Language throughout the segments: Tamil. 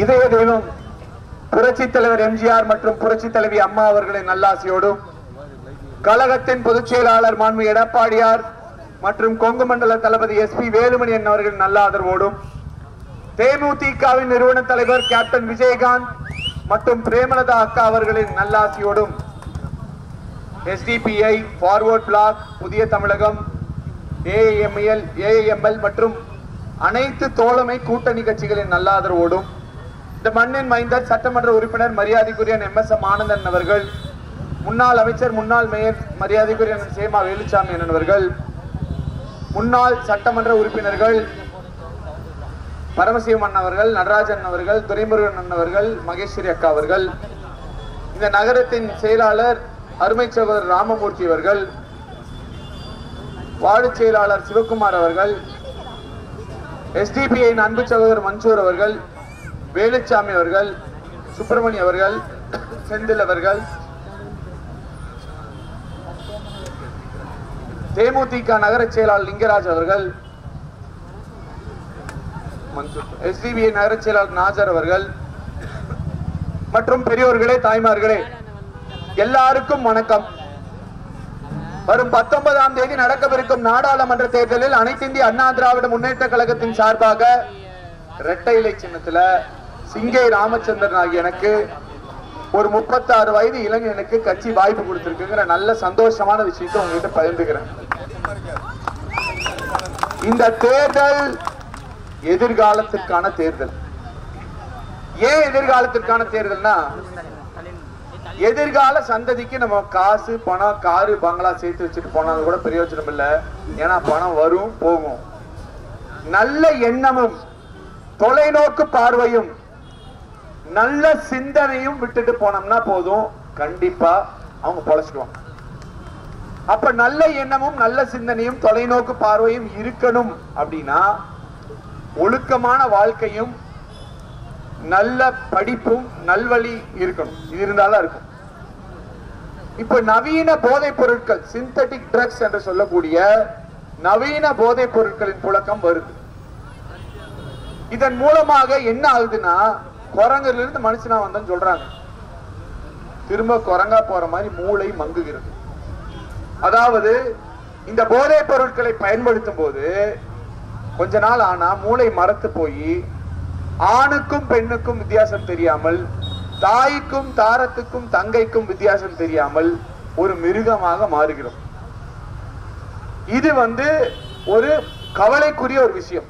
இதய தெய்வம் புரட்சி தலைவர் எம்ஜிஆர் மற்றும் புரட்சி தலைவி அம்மா அவர்களின் நல்லாசியோடும் கழகத்தின் பொதுச் செயலாளர் மாண்பு எடப்பாடியார் மற்றும் கொங்கு மண்டல தளபதி எஸ் பி வேலுமணி அவர்களின் நல்ல ஆதரவோடும் தேமுதிகவின் நிறுவன தலைவர் கேப்டன் விஜயகாந்த் மற்றும் பிரேமலதா அக்கா அவர்களின் நல்லாசியோடும் எஸ்டிபிஐ ஃபார்வர்ட் பிளாக் புதிய தமிழகம் ஏஎம்எல் ஏஎம்எல் மற்றும் அனைத்து தோழமை கூட்டணி கட்சிகளின் நல்ல ஆதரவோடும் இந்த மண்ணின் மைந்தர் சட்டமன்ற உறுப்பினர் மரியாதைக்குரிய எம் எஸ் எம் ஆனந்தன் அவர்கள் முன்னாள் அமைச்சர் முன்னாள் மேயர் மரியாதைக்குரிய அண்ணன் சேமா வேலுச்சாமி அண்ணன் அவர்கள் முன்னாள் சட்டமன்ற உறுப்பினர்கள் பரமசிவம் அண்ணன் அவர்கள் நடராஜன் அவர்கள் துரைமுருகன் அண்ணன் அவர்கள் மகேஸ்வரி அக்கா அவர்கள் இந்த நகரத்தின் செயலாளர் அருமை சகோதரர் ராமமூர்த்தி அவர்கள் வார்டு செயலாளர் சிவகுமார் அவர்கள் எஸ்டிபிஐ அன்பு சகோதரர் மன்சூர் அவர்கள் வேலுச்சாமி அவர்கள் சுப்பிரமணி அவர்கள் செந்தில் அவர்கள் தேமுதிக நகர செயலாளர் லிங்கராஜ் அவர்கள் எஸ்டிபிஐ நகர செயலாளர் நாஜர் அவர்கள் மற்றும் பெரியோர்களே தாய்மார்களே எல்லாருக்கும் வணக்கம் வரும் பத்தொன்பதாம் தேதி நடக்கவிருக்கும் நாடாளுமன்ற தேர்தலில் அனைத்து இந்திய அண்ணா திராவிட முன்னேற்ற கழகத்தின் சார்பாக இரட்டை இலை சின்னத்துல சிங்கை ராமச்சந்திரன் ஆகிய எனக்கு ஒரு முப்பத்தாறு வயது இளைஞனுக்கு கட்சி வாய்ப்பு கொடுத்திருக்குங்கிற நல்ல சந்தோஷமான விஷயத்தை உங்ககிட்ட பகிர்ந்துக்கிறேன் இந்த தேர்தல் எதிர்காலத்திற்கான தேர்தல் ஏன் எதிர்காலத்திற்கான தேர்தல்னா எதிர்கால சந்ததிக்கு நம்ம காசு பணம் காரு பங்களா சேர்த்து வச்சுட்டு போனாலும் கூட பிரயோஜனம் இல்லை ஏன்னா பணம் வரும் போகும் நல்ல எண்ணமும் தொலைநோக்கு பார்வையும் நல்ல சிந்தனையும் விட்டுட்டு போனோம்னா போதும் கண்டிப்பா அவங்க பொழைச்சிடுவாங்க அப்ப நல்ல எண்ணமும் நல்ல சிந்தனையும் தொலைநோக்கு பார்வையும் இருக்கணும் அப்படின்னா ஒழுக்கமான வாழ்க்கையும் நல்ல படிப்பும் நல்வழி இருக்கணும் இது இருந்தாலும் இருக்கும் இப்ப நவீன போதைப் பொருட்கள் சிந்தட்டிக் ட்ரக்ஸ் என்று சொல்லக்கூடிய நவீன போதைப் பொருட்களின் புழக்கம் வருது இதன் மூலமாக என்ன ஆகுதுன்னா குரங்குல இருந்து மனுஷனா வந்தன்னு சொல்றாங்க திரும்ப குரங்கா போற மாதிரி மூளை மங்குகிறது அதாவது இந்த போதைப் பொருட்களை பயன்படுத்தும் போது கொஞ்ச நாள் ஆனா மூளை மரத்து போய் ஆணுக்கும் பெண்ணுக்கும் வித்தியாசம் தெரியாமல் தாய்க்கும் தாரத்துக்கும் தங்கைக்கும் வித்தியாசம் தெரியாமல் ஒரு மிருகமாக மாறுகிறோம் இது வந்து ஒரு கவலைக்குரிய ஒரு விஷயம்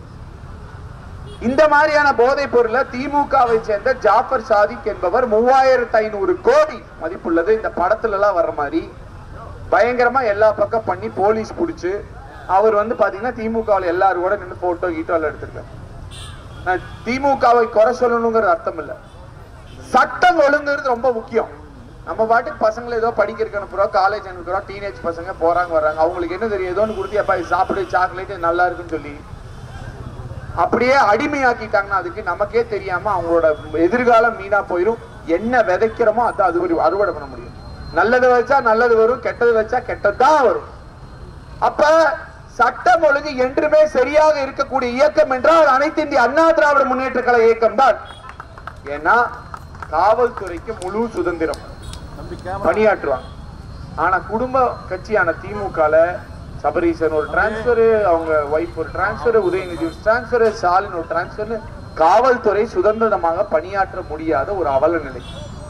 இந்த மாதிரியான போதைப் பொருளை திமுகவை சேர்ந்த ஜாஃபர் சாதிக் என்பவர் மூவாயிரத்து ஐநூறு கோடி மதிப்புள்ளது இந்த படத்துல எல்லாம் வர்ற மாதிரி பயங்கரமா எல்லா பக்கம் பண்ணி போலீஸ் புடிச்சு அவர் வந்து பாத்தீங்கன்னா திமுகவில் எல்லாரும் கூட நின்று போட்டோ கீட்டோ எல்லாம் எடுத்திருக்காரு நான் திமுகவை குறை சொல்லணுங்கிறது அர்த்தம் இல்ல சட்டம் ஒழுங்குறது ரொம்ப முக்கியம் நம்ம பாட்டுக்கு பசங்களை ஏதோ படிக்கிறதுக்கு அனுப்புறோம் காலேஜ் அனுப்புறோம் டீனேஜ் பசங்க போறாங்க வர்றாங்க அவங்களுக்கு என்ன தெரியும் ஏதோன்னு கொடுத்து அப்பா இது சாப்பிடு சாக்லேட் நல்லா இருக்குன்னு சொல்லி அப்படியே அடிமையாக்கிட்டாங்கன்னா அதுக்கு நமக்கே தெரியாம அவங்களோட எதிர்காலம் வீணா போயிடும் என்ன விதைக்கிறோமோ அதான் அது ஒரு அறுவடை பண்ண முடியும் நல்லது வச்சா நல்லது வரும் கெட்டது வச்சா கெட்டதுதான் வரும் அப்ப சட்டம் ஒழுங்கு என்றுமே சரியாக இருக்கக்கூடிய இயக்கம் என்றால் அனைத்து இந்திய அண்ணா திராவிட முன்னேற்ற கழக இயக்கம் தான் ஏன்னா காவல்துறைக்கு முழு சுதந்திரம் பணியாற்றுவாங்க ஆனா குடும்ப கட்சியான திமுகல சபரீசன் ஒரு டிரான்ஸ்பர் அவங்க ஒய்ஃப் ஒரு டிரான்ஸ்பர் உதயநிதி ஒரு டிரான்ஸ்பர் ஸ்டாலின் ஒரு டிரான்ஸ்பர் காவல்துறை சுதந்திரமாக பணியாற்ற முடியாத ஒரு அவல நிலை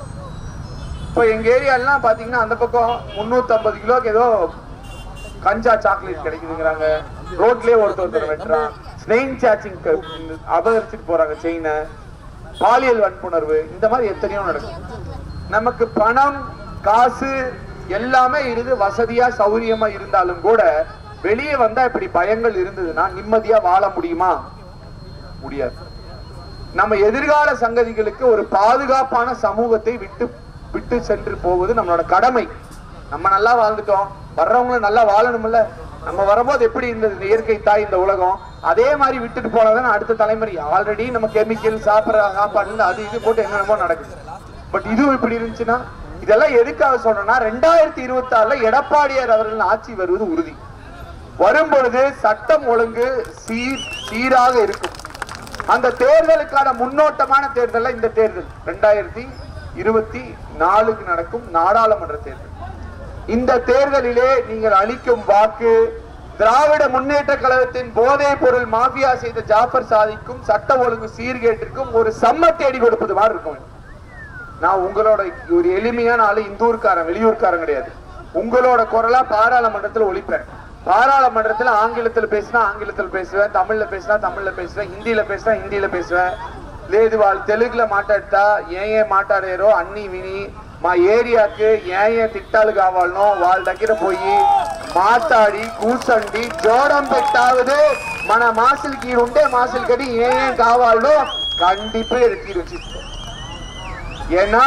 இப்ப எங்க ஏரியாலாம் பாத்தீங்கன்னா அந்த பக்கம் முன்னூத்தி ஐம்பது கிலோக்கு ஏதோ கஞ்சா சாக்லேட் கிடைக்குதுங்கிறாங்க ரோட்லயே ஒருத்தர் ஒருத்தர் வெட்டுறான் ஸ்னெயின் சாச்சிங் அபகரிச்சுட்டு போறாங்க செயினை பாலியல் வன்புணர்வு இந்த மாதிரி எத்தனையோ நடக்கும் நமக்கு பணம் காசு எல்லாமே இருந்து வசதியா சௌரியமா இருந்தாலும் கூட வெளியே வந்தா இப்படி பயங்கள் இருந்ததுன்னா நிம்மதியா வாழ முடியுமா முடியாது நம்ம எதிர்கால சங்கதிகளுக்கு ஒரு பாதுகாப்பான சமூகத்தை விட்டு விட்டு சென்று போவது நம்மளோட கடமை நம்ம நல்லா வாழ்ந்துட்டோம் வர்றவங்களும் நல்லா வாழணும்ல நம்ம வரும்போது எப்படி இருந்தது இந்த இயற்கை தாய் இந்த உலகம் அதே மாதிரி விட்டுட்டு போனதான் அடுத்த தலைமுறை ஆல்ரெடி நம்ம கெமிக்கல் சாப்பிட்ற சாப்பாடு அது இது போட்டு என்னென்னமோ நடக்குது பட் இதுவும் இப்படி இருந்துச்சுன்னா இதெல்லாம் எதுக்காக சொல்றேன்னா ரெண்டாயிரத்தி இருபத்தி ஆறுல எடப்பாடியார் அவர்கள் ஆட்சி வருவது உறுதி வரும் பொழுது சட்டம் ஒழுங்கு சீர் சீராக இருக்கும் அந்த தேர்தலுக்கான முன்னோட்டமான தேர்தல் இந்த தேர்தல் ரெண்டாயிரத்தி இருபத்தி நாலுக்கு நடக்கும் நாடாளுமன்ற தேர்தல் இந்த தேர்தலிலே நீங்கள் அளிக்கும் வாக்கு திராவிட முன்னேற்ற கழகத்தின் போதைப் பொருள் மாஃபியா செய்த ஜாஃபர் சாதிக்கும் சட்ட ஒழுங்கு சீர்கேட்டிற்கும் ஒரு சம்ம தேடி கொடுப்பது மாதிரி இருக்கும் நான் உங்களோட ஒரு எளிமையான ஆளு இந்தூர்காரன் வெளியூர்காரன் கிடையாது உங்களோட குரலா பாராளுமன்றத்தில் ஒழிப்பேன் பாராளுமன்றத்தில் ஆங்கிலத்தில் பேசினா ஆங்கிலத்தில் பேசுவேன் தமிழ்ல பேசினா தமிழ்ல பேசுவேன் ஹிந்தியில பேசினா ஹிந்தியில பேசுவேன் లేదు వాళ్ళు తెలుగులో మాట్లాడతా ఏ ఏ మాట్లాడారో అన్ని విని మా ఏరియాకి ఏ ఏ తిట్టాలు కావాలనో వాళ్ళ దగ్గర పోయి మాట్లాడి కూర్చోండి జోడం పెట్టావదు మన మాసులకి ఈడ ఉండే మాసులకి ఏ ఏం కావాలనో கண்டிப்பா எடுத்து வச்சிருக்கோம் ஏன்னா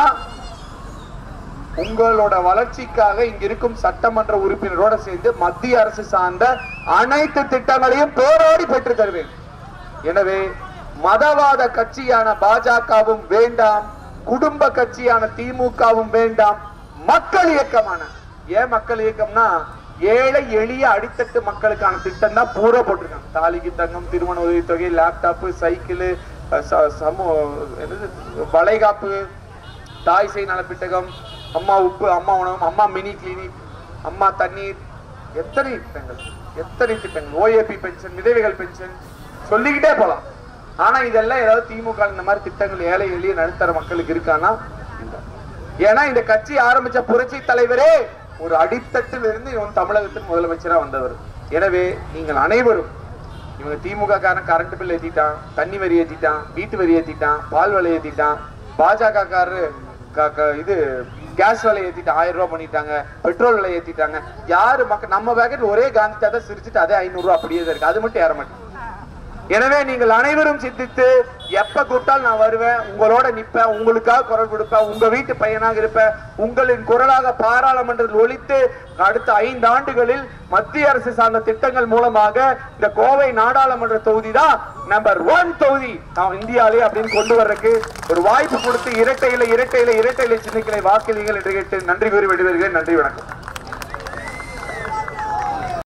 உங்களோட வளர்ச்சிக்காக இங்க இருக்கும் சட்டமன்ற உறுப்பினரோட சேர்ந்து மத்திய அரசு சார்ந்த அனைத்து திட்டங்களையும் போராடி பெற்று தருவேன் எனவே மதவாத கட்சியான பாஜகவும் வேண்டாம் குடும்ப கட்சியான திமுகவும் வேண்டாம் மக்கள் இயக்கமான ஏன் மக்கள் இயக்கம்னா ஏழை எளிய அடித்தட்டு மக்களுக்கான திட்டம் தான் பூரா போட்டிருக்காங்க தாலிக்கு தங்கம் திருமண உதவித்தொகை லேப்டாப்பு சைக்கிள் சமூ என்னது வளைகாப்பு தாய் சேய் நலப்பிட்டகம் அம்மா உப்பு அம்மா உணவகம் அம்மா மினி கிளினிக் அம்மா தண்ணீர் எத்தனை திட்டங்கள் எத்தனை திட்டங்கள் ஓஏபி பென்ஷன் விதவைகள் பென்ஷன் சொல்லிக்கிட்டே போலாம் ஆனா இதெல்லாம் ஏதாவது திமுக இந்த மாதிரி திட்டங்கள் ஏழை எளிய நடுத்தர மக்களுக்கு இருக்கானா இல்ல ஏன்னா இந்த கட்சி ஆரம்பிச்ச புரட்சி தலைவரே ஒரு அடித்தட்டில் இருந்து இவன் தமிழகத்தின் முதலமைச்சரா வந்தவர் எனவே நீங்கள் அனைவரும் இவங்க திமுக காரன் கரண்ட் பில் ஏத்திட்டான் தண்ணி வரி ஏத்திட்டான் வீட்டு வரி ஏத்திட்டான் பால் விலை ஏத்திட்டான் பாஜக காரரு க- க- இது கேஸ் விலை ஏத்திட்டு ஆயிரம் ரூபாய் பண்ணிட்டாங்க பெட்ரோல் விலை ஏத்திட்டாங்க யாரு மக்கள் நம்ம பேக்கெட் ஒரே காந்தி தாத்தா சிரிச்சுட்டு அதே ஐநூறு ரூபாய் அப்படியே தான் இருக்கு அது மட்டும் ஏற மாட்டேங்குது எனவே நீங்கள் அனைவரும் சிந்தித்து எப்ப கூப்பிட்டாலும் நான் வருவேன் உங்களோட நிப்பேன் உங்களுக்காக குரல் கொடுப்பேன் உங்க வீட்டு பையனாக இருப்பேன் உங்களின் குரலாக பாராளுமன்றத்தில் ஒலித்து அடுத்த ஐந்து ஆண்டுகளில் மத்திய அரசு சார்ந்த திட்டங்கள் மூலமாக இந்த கோவை நாடாளுமன்ற தொகுதி தான் நம்பர் ஒன் தொகுதி நாம் இந்தியாலே அப்படின்னு கொண்டு வர்றதுக்கு ஒரு வாய்ப்பு கொடுத்து இரட்டையில இரட்டையில இரட்டையில சின்னக்கிளை வாக்களிகள் என்று கேட்டு நன்றி கூறி விடுவீர்கள் நன்றி வணக்கம்